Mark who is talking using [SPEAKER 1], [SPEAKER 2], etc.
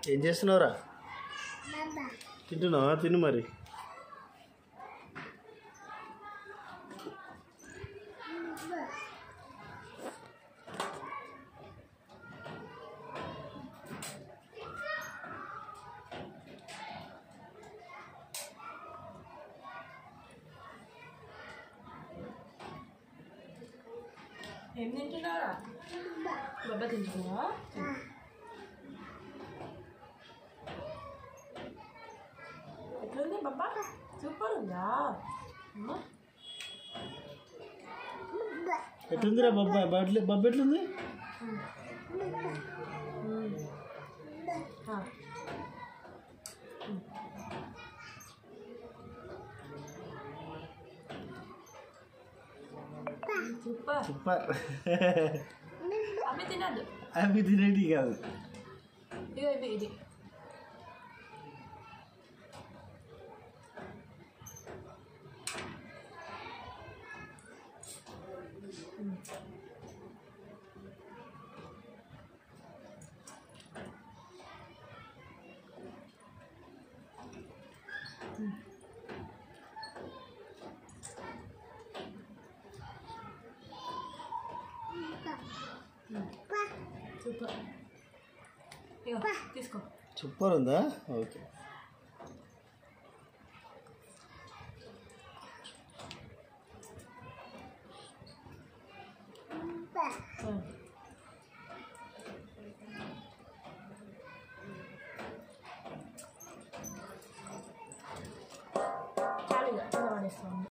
[SPEAKER 1] ఏం చేస్తున్నావురా తింటున్నావా తిను మరి
[SPEAKER 2] ఏం తింటున్నారా బొబ్బ తింటున్నావా ఎట్లుంది బొబ్బ సూపర్ ఉందా అమ్మా
[SPEAKER 1] ఎట్లుందిరా బొబ్బ బడ్లు బొబ్బ ఎట్లుంది
[SPEAKER 2] ఆ. సూపర్
[SPEAKER 1] సూపర్
[SPEAKER 2] అవి తినద్దు
[SPEAKER 1] అవి తినేటి కాదు
[SPEAKER 2] ఇగో ఇవి ఇది సూపర్ ఇగో తీసుకో
[SPEAKER 1] సూపర్ ఉందా ఓకే
[SPEAKER 2] ఉమ్. చాలు ఇక కింద పడేస్తాం